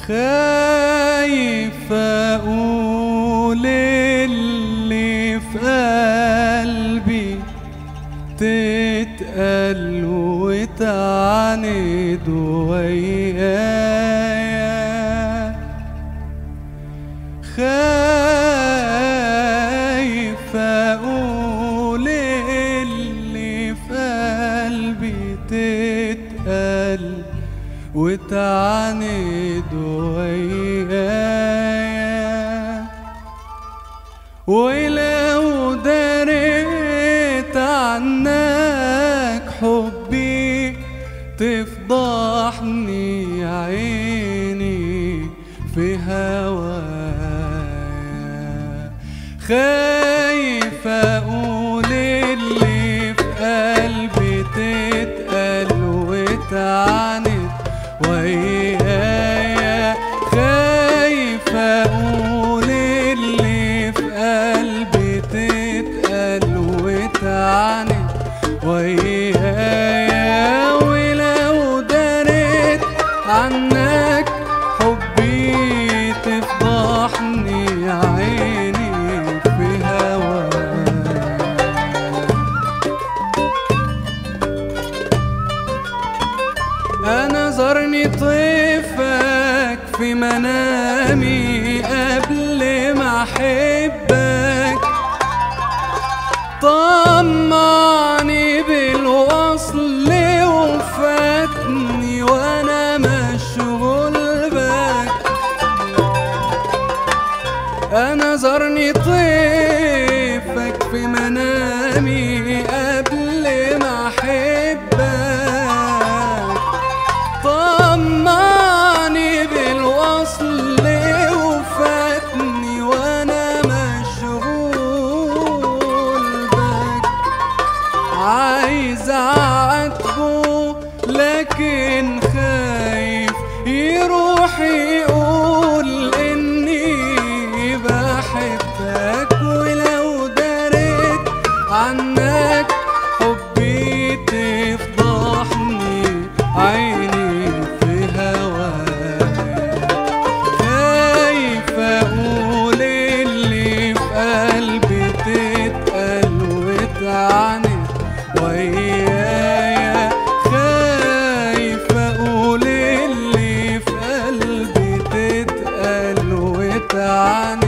خايف اقول اللي في قلبي تتقل وتعاند ويايا خايف اقول اللي في قلبي تتقل وتعاند ويايا ولو دريت عنك حبي تفضحني عيني في هوايا خايف اقول اللي في قلبي تتقل وتعاند ويايا خايف اقول اللي في قلبي تتقل وتعاند ويايا ولو دريت عنك حبي تفضحني عيني في هواك انا زرني طيفك في منامي قبل ما احبك طمعني بالوصل وفاتني وانا مشغول بك انا زرني طيفك في منامي قبل ما احبك طمعني بالوصل وفاتني وانا مشغول بك عايز اعاتبه لكن خايف يروح يقول اني بحبك ولو دريت عنك حبي تفضحني عيني في هواك خايف اقول اللي في قلبي تتقل وتعاند ويايا خايف اقول اللي في قلبي تتقل وتعاند